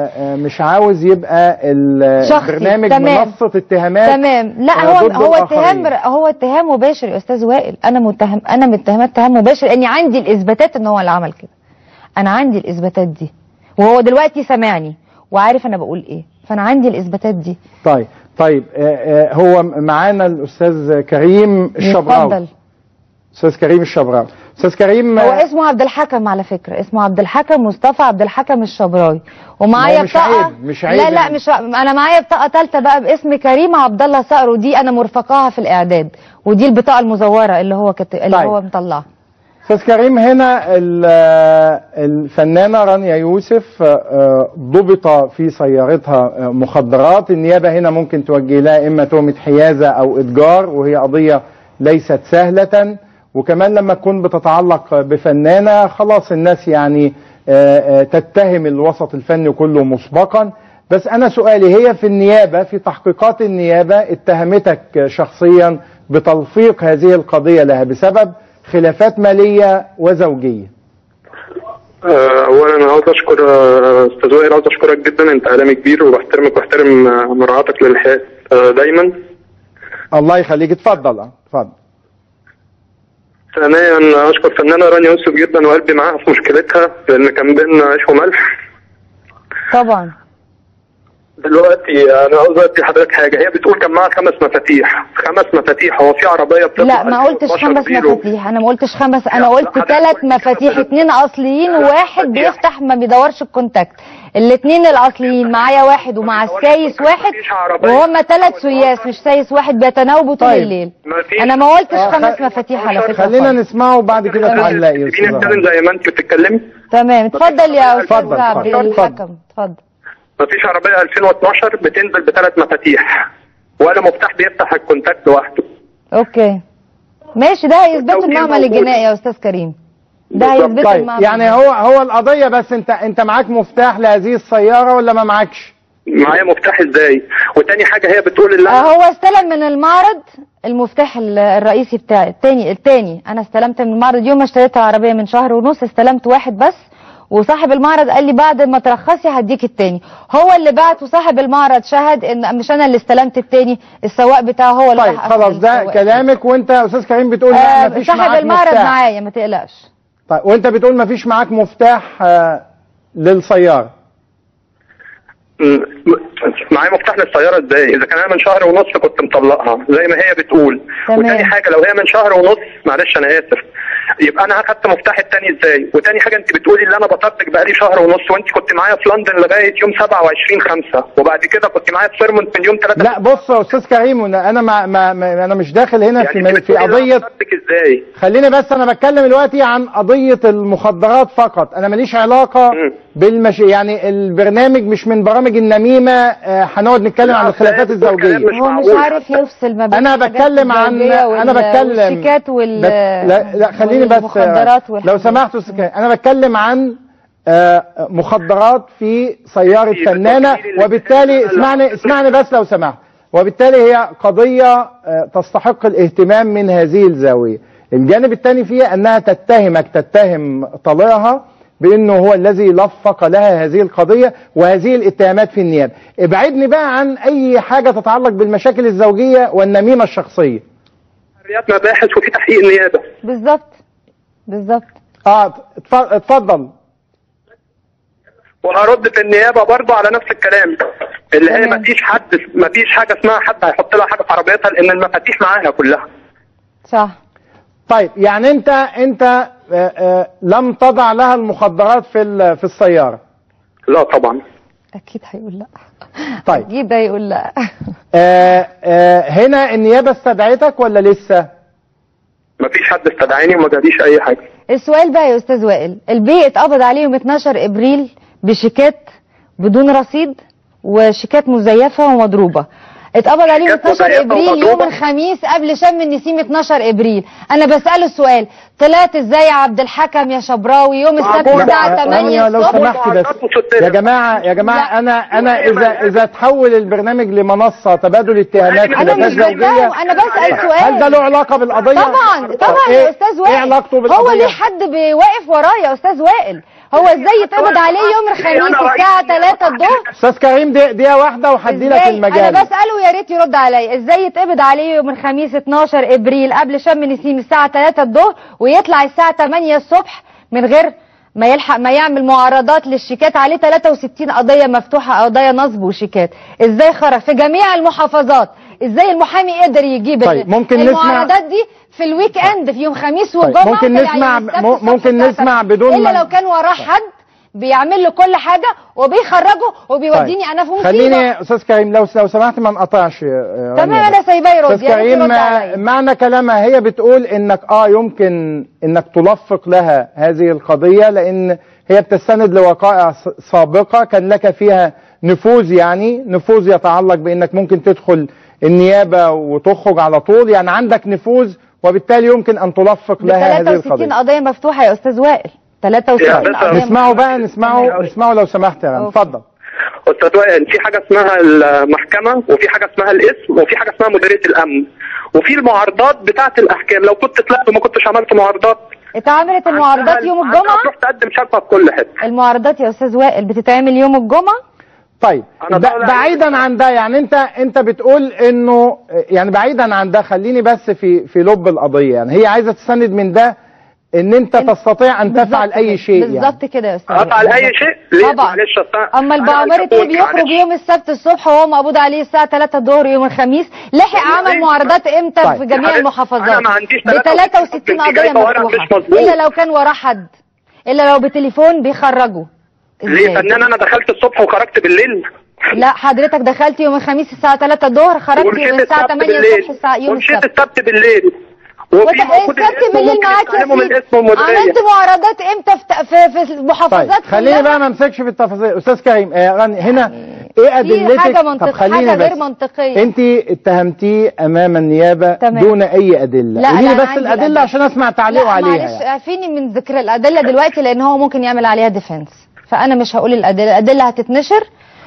آه، مش عاوز يبقى ال- شخصي، البرنامج تمام. منصه اتهامات تمام لا آه، هو ضد هو الآخرين. اتهام هو اتهام مباشر يا استاذ وائل انا متهم انا متهمه اتهام مباشر لاني عندي الاثباتات ان هو اللي عمل كده انا عندي الاثباتات دي وهو دلوقتي سامعني وعارف انا بقول ايه فانا عندي الاثباتات دي طيب طيب آه، آه، هو معانا الاستاذ كريم الشبراوي اتفضل استاذ كريم الشبراوي استاذ كريم هو آه، اسمه عبد الحكم على فكره اسمه عبد الحكم مصطفى عبد الحكم الشبراوي ومعايا ما مش بطاقه عيب، مش عيب لا لا يعني. مش انا معايا بطاقه ثالثه بقى باسم كريم عبد الله صقر ودي انا مرفقاها في الاعداد ودي البطاقه المزوره اللي هو كت... اللي طيب. هو مطلعها استاذ كريم هنا ال- الفنانه رانيا يوسف آه، ضبط في سيارتها آه، مخدرات النيابه هنا ممكن توجه لها اما تهمه حيازه او اتجار وهي قضيه ليست سهله وكمان لما تكون بتتعلق بفنانه خلاص الناس يعني آه، آه، تتهم الوسط الفني كله مسبقا بس انا سؤالي هي في النيابه في تحقيقات النيابه اتهمتك شخصيا بتلفيق هذه القضيه لها بسبب خلافات ماليه وزوجيه آه، اولا انا عاوز اشكر آه، استاذ وائل عاوز اشكرك جدا انت اعلامي كبير وبحترمك واحترم آه، مراعاتك للحياه آه، دايما الله يخليك اتفضل اه، اتفضل ثانيا اشكر فنانه رانيا يوسف جدا وقلبي معاها في مشكلتها لان كان بينا عيش وملح طبعا دلوقتي انا عاوز ادي لحضرتك حاجه هي بتقول كان معاها خمس مفاتيح خمس مفاتيح هو في عربيه بتطلع لا ما قلتش 2012 خمس زيرو. مفاتيح انا ما قلتش خمس انا لا، قلت حضرتك ثلاث قلت مفاتيح خمسة. اتنين اصليين لا، وواحد مفاتيح. بيفتح ما بيدورش الكونتاكت الاتنين الاصليين معايا واحد ومع بيدورش السايس الكونتاكت، واحد مفيش عربية. وهم ثلاث سياس مش سايس واحد بيتناوبوا طول طيب. الليل مفيش. انا ما قلتش آه، خمس خ- مفاتيح على فكره خلينا خالص. نسمعه وبعد كده تعلقي يا تسيبيني استاذ اتكلم عمرو. زي ما انت بتتكلمي تمام اتفضل يا استاذ اتفضل، عبد اتفضل. الحكم اتفضل مفيش عربيه 2012 بتنزل بثلاث مفاتيح ولا مفتاح بيفتح الكونتاكت لوحده اوكي ماشي ده هيثبته التوكيل المعمل موجود. الجنائي يا استاذ كريم ده بالظبط. هيثبته طيب المعمل يعني هو هو القضيه بس انت انت معاك مفتاح لهذه السياره ولا ما معكش معايا مفتاح ازاي وتاني حاجه هي بتقول اللي آه، انا هو استلم من المعرض المفتاح ال- الرئيسي بتاعي التاني التاني انا استلمت من المعرض يوم ما اشتريت العربيه من شهر ونص استلمت واحد بس وصاحب المعرض قال لي بعد ما ترخصي هديك التاني هو اللي بعت وصاحب المعرض شهد ان مش انا اللي استلمت التاني السواق بتاعه هو اللي طيب راح خلاص أخد ده السواق. كلامك وانت يا استاذ كريم بتقول لا آه مفيش صاحب معاك المعرض مفتاح معايا ما تقلقش طيب وانت بتقول مفيش معاك مفتاح آه، للسياره م- معايا مفتاح للسياره ازاي اذا كان انا من شهر ونص كنت مطلقها زي ما هي بتقول تمام. وتاني حاجه لو هي من شهر ونص معلش انا اسف يبقى انا اخدت مفتاح التاني ازاي وتاني حاجه انت بتقولي اللي انا بطردك بقالي شهر ونص وانت كنت معايا في لندن لغايه يوم 27 5 وبعد كده كنت معايا في فيرمونت من يوم 3 لا بص يا استاذ كريم انا انا ما ما ما- انا مش داخل هنا يعني في انت في بتقولي اللي قضيه انا بطردك ازاي خليني بس انا بتكلم دلوقتي عن قضيه المخدرات فقط انا ماليش علاقه مم. بالمش يعني البرنامج مش من برامج النميمه آه، هنقعد نتكلم لا، عن الخلافات أصل هي بتقول الزوجيه كلام هو مش معقول. عارف يفصل ما بين انا الحاجات بتكلم عن الزوجية انا وال- بتكلم والشيكات وال بت- لا, لا خليني بس والمخدرات لو والحاجات. سمحت يا أستاذ كريم، انا بتكلم عن آه، مخدرات في سياره في فنانه التفكير اللي وبالتالي بتاعنا- اسمعني اسمعني بس لو سمحت وبالتالي هي قضيه آه، تستحق الاهتمام من هذه الزاويه الجانب الثاني فيها انها تتهمك تتهم طليقها بانه هو الذي لفق لها هذه القضيه وهذه الاتهامات في النيابه ابعدني بقى عن اي حاجه تتعلق بالمشاكل الزوجيه والنميمه الشخصيه حريات مباحث وفي تحقيق نيابه بالظبط بالظبط اه اتف- اتفضل وهرد في النيابه برضه على نفس الكلام اللي هي تمام. مفيش حد مفيش حاجه اسمها حد هيحط لها حاجه في عربيتها لان المفاتيح معاها كلها صح طيب يعني انت انت آه، آه، لم تضع لها المخدرات في ال- في السياره لا طبعا اكيد هيقول لا طيب اكيد هيقول لا آه، آه، هنا النيابه استدعتك ولا لسه مفيش حد استدعاني وما جاليش اي حاجه السؤال بقى يا استاذ وائل البي اتقبض عليهم 12 ابريل بشيكات بدون رصيد وشيكات مزيفه ومضروبه اتقبض عليهم شيكات 12 مزيفة ابريل يوم ومضروبة؟ الخميس قبل شم النسيم 12 ابريل انا بساله السؤال طلعت ازاي يا عبد الحكم يا شبراوي يوم السبت معقول. الساعه لا، 8 رانيا، لو الصبح سمحت بس يا جماعه يا جماعه لا. انا انا اذا اذا تحول البرنامج لمنصه تبادل اتهامات أنا انا خلافات مش زوجيه بساله انا بسال سؤال هل ده له علاقه بالقضيه؟ طبعا طب طبعا إيه- يا استاذ وائل ايه علاقته بالقضيه؟ هو ليه حد بيوقف وراه يا استاذ وائل هو ازاي يتقبض عليه يوم الخميس الساعه 3 الظهر استاذ كريم دي- دقيقه واحده وهدي لك ازاي المجال انا بساله يا ريت يرد عليا ازاي يتقبض عليه يوم الخميس 12 ابريل قبل شم نسيم الساعه 3 الظهر ويطلع الساعه 8 الصبح من غير ما يلحق ما يعمل معارضات للشيكات عليه 63 قضيه مفتوحه قضايا نصب وشيكات ازاي خرج في جميع المحافظات ازاي المحامي قدر يجيب طيب، ال- ممكن نسمع- المعارضات دي في الويك اند في يوم خميس طيب، وجمعه ممكن يعني نسمع- السبت مو- الصبح ممكن الساعة نسمع سبعة. بدون ما- الا لو كان وراه حد بيعمل له كل حاجه وبيخرجه وبيوديني انا في مصيبه خليني استاذ كريم لو لو سمحت ما نقطعش آه، تمام رانيا انا بس. سايباه يرد استاذ يا ريت كريم يرد آه، عليا. معنى كلامها هي بتقول انك اه يمكن انك تلفق لها هذه القضيه لان هي بتستند لوقائع س- سابقه كان لك فيها نفوذ يعني نفوذ يتعلق بانك ممكن تدخل النيابه وتخرج على طول يعني عندك نفوذ وبالتالي يمكن ان تلفق ب لها هذه 63 القضيه قضيه مفتوحه يا استاذ وائل 63 يا باشا، قضيه نسمعه مفتوحة. بقى نسمعه نسمعه لو سمحت يا رنا أوكي. اتفضل استاذ وائل في حاجه اسمها المحكمه وفي حاجه اسمها الاسم وفي حاجه اسمها مديريه الامن وفي المعارضات بتاعه الاحكام لو كنت طلعت وما كنتش عملت معارضات اتعملت المعارضات يوم عندها الجمعه تروح تقدم شكوى في كل حته المعارضات يا استاذ وائل بتتعمل يوم الجمعه طيب أنا ب- طالع- بعيدا عن ده يعني انت انت بتقول انه يعني بعيدا عن ده خليني بس في في لب القضيه يعني هي عايزه تستند من ده ان انت انت- تستطيع ان بالظبط تفعل كده. اي شيء يعني بالظبط كده يا استاذ افعل وائل. اي بالظبط. شيء ليه طبعا معلش أصل اما أنا البعمري الكابون، طيب يخرج معلش. يوم السبت الصبح وهو مقبوض عليه الساعه 3 الظهر يوم الخميس لحق والله عمل معارضات امتى طيب. في جميع حضرتك- المحافظات أنا ما عنديش ب 63 63 قضيه جايبة ورق مش مفتوحه مظبوط. الا لو كان وراه حد الا لو بتليفون بيخرجوا ليه إزاي؟ فنان انا دخلت الصبح وخرجت بالليل لا حضرتك دخلت يوم الخميس الساعه 3 الظهر خرجت ومشيت يوم الساعه السبت 8 بالليل الصبح الساعه يوم ومشيت السبت السبت بالليل وفي وت- موجود السبت الاسم بالليل وممكن معاك يا يستعلموا من سيدي الاسم والمديريه عملت معارضات امتى في في, في طيب المحافظات خليني كلها؟ بقى ما امسكش في التفاصيل استاذ كريم آه راني هنا ايه ادلتك حاجة منطق- طب خليني حاجة غير بس منطقية. انت اتهمتيه امام النيابه تمام. دون اي ادله لا، قولي لا، لي أنا بس عندي الادله الأدلة. عشان اسمع تعليقه لا عليها معلش يعني. اعفيني من ذكر الادله دلوقتي لان هو ممكن يعمل عليها ديفenس فانا مش هقول الادله الادله هتتنشر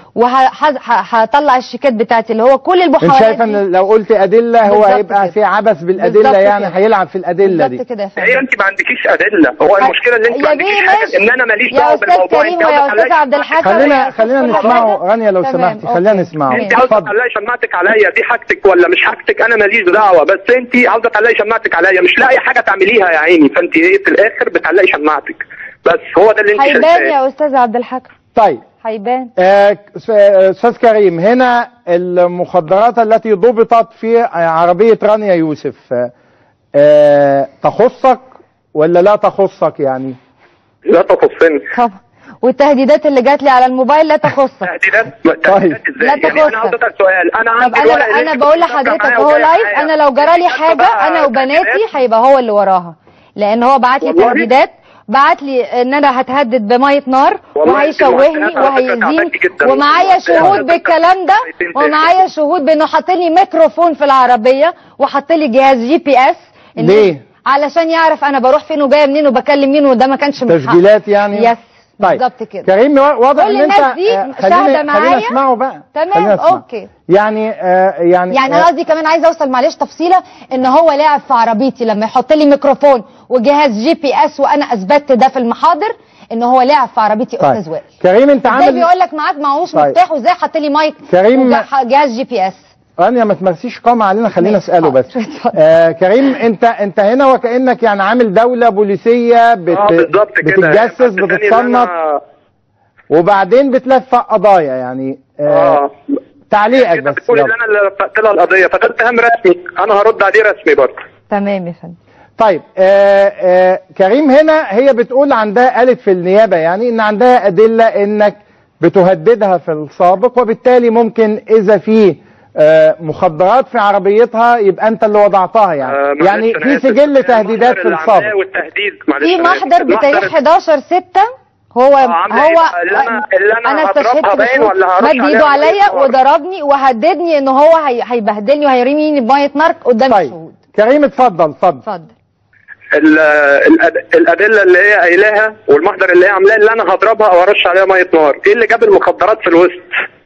وهطلع الشيكات بتاعتي اللي هو كل انت المحاولات شايفه دي. ان لو قلت ادله هو بالظبط هيبقى كده. في عبث بالادله بالظبط يعني كده. هيلعب في الادله بالظبط دي كده يا هي فندم انت ما عندكيش ادله هو المشكله اللي انت يا ما عندكيش بيه حاجه ماشي. ان انا ماليش يا دعوه أستاذ بالموضوع كريم انت ويا عاوزة أستاذ تطلعي عبد الحكم خلينا ويا أستاذ خلينا كل نسمعه حاجة. رانيا لو تمام، سمحتي أوكي. خلينا نسمعه تمام. انت عاوزه اتفضل تطلعي شماعتك عليا دي حاجتك ولا مش حاجتك انا ماليش دعوه بس انت عاوزه تطلعي شماعتك عليا مش لاقي حاجه تعمليها يا عيني فانت ايه في الاخر بتطلعي شماعتك بس هو ده اللي انت هيبان شايفاه يا استاذ عبد الحكم طيب هيبان آه، س- آه، استاذ كريم هنا المخدرات التي ضبطت في عربيه رانيا يوسف آه، آه، تخصك ولا لا تخصك يعني لا تخصني طبعا والتهديدات اللي جات لي على الموبايل لا تخصك تهديدات تهديدات ازاي لا يعني تخصك. انا عاوز اسال سؤال انا طب عندي الورق انا اللي انا انت بقول كنت بتتابع لحضرتك معايا اهو وجاي لايف معايا. انا لو جرالي انت حاجه بقى انا وبناتي تهديدات؟ هيبقى هو اللي وراها لان هو بعت لي والله؟ تهديدات بعت لي ان انا هتهدد بميه نار والله وهيشوهني انت معتقدة وهيأذيني تعبانة جدا. ومعايا شهود والله بالكلام ده انت- ومعايا شهود بانه حاط لي ميكروفون في العربيه وحط لي جهاز جي بي اس إن- ليه؟ علشان يعرف انا بروح فين وجايه منين وبكلم مين وده ما كانش من حقه. تسجيلات يعني يس طيب بالظبط كده كريم واضح كل ان انت الناس دي آه، شاهدة خلينا معايا. خلينا اسمعه بقى تمام، خلينا نسمع. أوكي. يعني آه يعني يعني انا آه، قصدي كمان عايزه اوصل معلش تفصيله ان هو لاعب في عربيتي لما يحط لي ميكروفون وجهاز جي بي اس وانا اثبتت ده في المحاضر ان هو لاعب في عربيتي طيب استاذ وائل كريم انت ازاي عامل بيقول لك معاك معهوش طيب. مفتاح وازاي حط لي مايك كريم- وجه- جهاز جي بي اس رانيا ما تمارسيش قامة علينا خلينا ماشي، اساله حاضر. بس اتفضل. آه كريم انت انت هنا وكانك يعني عامل دوله بوليسيه بت اه بالظبط كده بتتجسس بس تاني اللي بتتصنف أنا- وبعدين بتلفق قضايا يعني آه اه تعليقك كده بس بتقول يلا. ان انا اللي رفعت لها القضيه فده اتهام رسمي انا هرد عليه رسمي برضه تمام يا فندم طيب آه آه كريم هنا هي بتقول عندها قالت في النيابه يعني ان عندها ادله انك بتهددها في السابق وبالتالي ممكن اذا في آه مخدرات في عربيتها يبقى انت اللي وضعتها يعني آه، معلش يعني أنا في آسف. سجل تهديدات في المحضر اللي عاملاه السابق والتهديد معلش في أنا آسف. محضر بتاريخ المحضر- 11 6 هو آه، عاملة هو إيه؟ اللي أنا- اللي أنا هضربها استشهدت باين بشهود ولا هرش مد ايده عليها عليا بمية نار؟ وضربني وهددني ان هو هي- هيبهدلني وهيرميني بميه نار قدام طيب الشهود كريم اتفضل اتفضل اتفضل ال- الأد- الادله اللي هي قايلاها والمحضر اللي هي عاملاه اللي انا هضربها او ارش عليها ميه نار ايه اللي جاب المخدرات في الوسط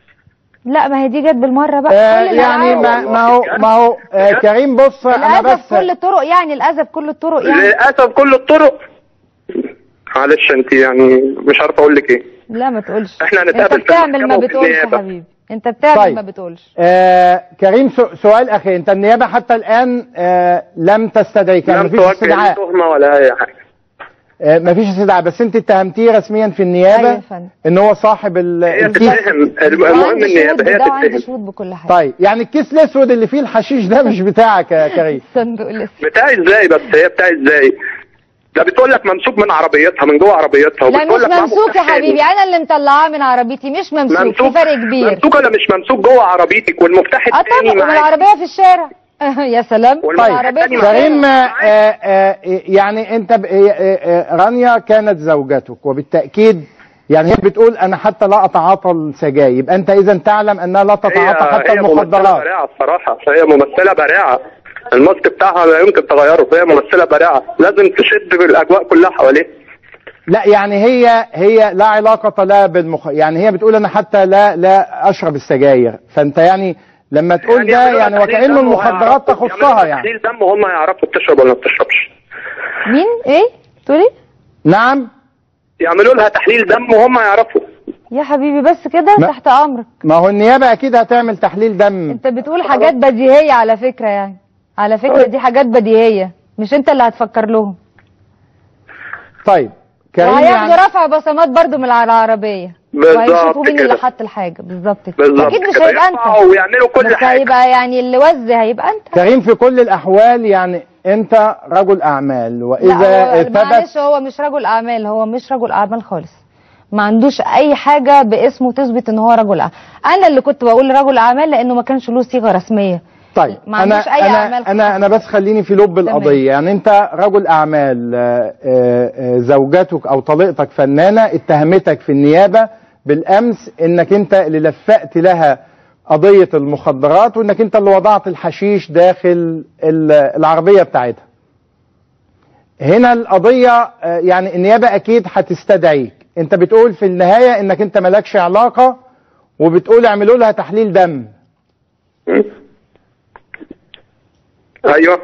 لا ما هي دي جت بالمره بقى آه كل اللي يعني أنا ما, عايزه- ما هو ما هو آه كريم بص انا الاذى بس بكل الطرق يعني الاذى بكل الطرق يعني للاسف كل الطرق معلش انت يعني مش عارف اقول لك ايه لا ما تقولش إحنا هنتقابل انت في بتعمل المحكمة ما وفي بتقولش يا النيابة. حبيبي انت بتعمل طيب. ما بتقولش آه كريم سو- سؤال اخير انت النيابه حتى الان آه لم تستدعيك يعني لم مفيش توجه لي استدعاء تهمه ولا اي حاجه آه مفيش استدعاء بس انت اتهمتيه رسميا في أيوة النيابه يا فندم. ان هو صاحب ال- هي الكيس تتهم المهم وعندي النيابه شهود هي بده وعندي تتهم شهود بكل حاجه طيب يعني الكيس الاسود اللي فيه الحشيش ده مش بتاعك يا كريم صندوق الاسود بتاعي ازاي بس هي بتاعي ازاي ده بتقول لك ممسوك من عربيتها من جوه عربيتها لا وبتقول مش لك معاه ممسوك يا مفتاح تاني. حبيبي انا اللي مطلعاه من عربيتي مش ممسوك في ممسوك فرق كبير ممسوك ولا مش ممسوك جوه عربيتك والمفتاح اه الثاني طبعا معاك والعربيه في الشارع يا سلام والمفتاح والعربيه في التاني الشارع كريم آه آه يعني انت ب- آه، آه، رانيا كانت زوجتك وبالتاكيد يعني هي بتقول انا حتى لا اتعاطى السجاير يبقى انت اذا تعلم انها لا تتعاطى حتى هي ممثلة المخدرات براعة الصراحة هي ممثلة براعة الماسك بتاعها لا يمكن تغيره فهي ممثلة براعة لازم تشد بالاجواء كلها حواليها لا يعني هي هي لا علاقة لها بالمخ يعني هي بتقول انا حتى لا لا اشرب السجاير فانت يعني لما تقول ده يعملوا لها يعني تحليل وكأنه دم المخدرات وهيعرفوا- تخصها يعملوا لها يعني تحليل دم وهم يعرفوا بتشرب ولا ما بتشربش مين ايه تقولي نعم يعملوا لها تحليل دم وهم يعرفوا يا حبيبي بس كده ما- تحت امرك ما هو النيابة اكيد هتعمل تحليل دم انت بتقول حاجات بديهيه على فكره يعني على فكره دي حاجات بديهيه مش انت اللي هتفكر لهم طيب كريم وهياخدوا يعني رفع بصمات برضو من على العربيه بالظبط وهيشوفوا مين كده. اللي حط الحاجه بالظبط كده بالظبط اكيد مش كده. هيبقى يرفعوا انت ويعملوا كل بس حاجة هيبقى يعني اللي وزي هيبقى انت كريم في كل الاحوال يعني انت رجل اعمال لا واذا هو ثبت معلش هو مش رجل اعمال هو مش رجل اعمال خالص ما عندوش اي حاجه باسمه تثبت ان هو رجل اعمال انا اللي كنت بقول رجل اعمال لانه ما كانش له صيغه رسميه طيب ما انا عندوش أي انا أعمال انا انا بس خليني في لب تمام. القضيه يعني انت رجل اعمال آه، آه، آه، زوجتك او طليقتك فنانه اتهمتك في النيابه بالامس انك انت اللي لفقت لها قضيه المخدرات وانك انت اللي وضعت الحشيش داخل ال- العربيه بتاعتها هنا القضيه آه، يعني النيابه اكيد هتستدعيك انت بتقول في النهايه انك انت مالكش علاقه وبتقول اعملوا لها تحليل دم ايوه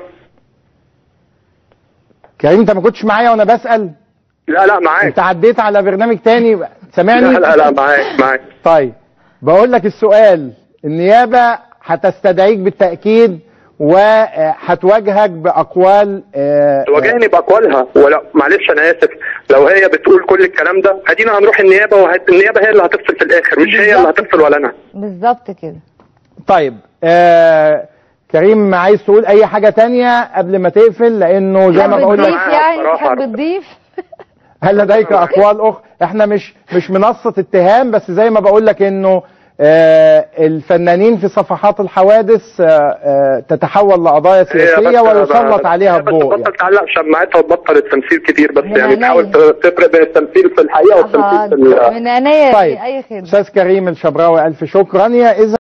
كريم انت ما كنتش معايا وانا بسال لا لا معاك انت عديت على برنامج تاني سامعني لا لا لا معاك معاك طيب بقول لك السؤال النيابه هتستدعيك بالتاكيد وهتواجهك باقوال آه، تواجهني باقوالها ولا معلش انا اسف لو هي بتقول كل الكلام ده ادينا هنروح النيابه والنيابه هي اللي هتفصل في الاخر مش هي اللي بالظبط. هتفصل ولا انا بالظبط كده طيب آه كريم عايز تقول اي حاجه تانية قبل ما تقفل لانه زي ما تحب بقول لك تضيف يعني بصراحة. تحب تضيف هل لديك اقوال اخرى احنا مش مش منصه اتهام بس زي ما بقول لك انه آه الفنانين في صفحات الحوادث آه آه تتحول لقضايا هي سياسيه بس- ويسلط عليها هي بس الضوء تبطل يعني. تعلق شماعتها وتبطل التمثيل كتير بس من يعني عينيا. تحاول تفرق بين التمثيل في الحقيقه والتمثيل في ال- من عينيا طيب اي خدمه استاذ كريم الشبراوي الف شكر رانيا اذا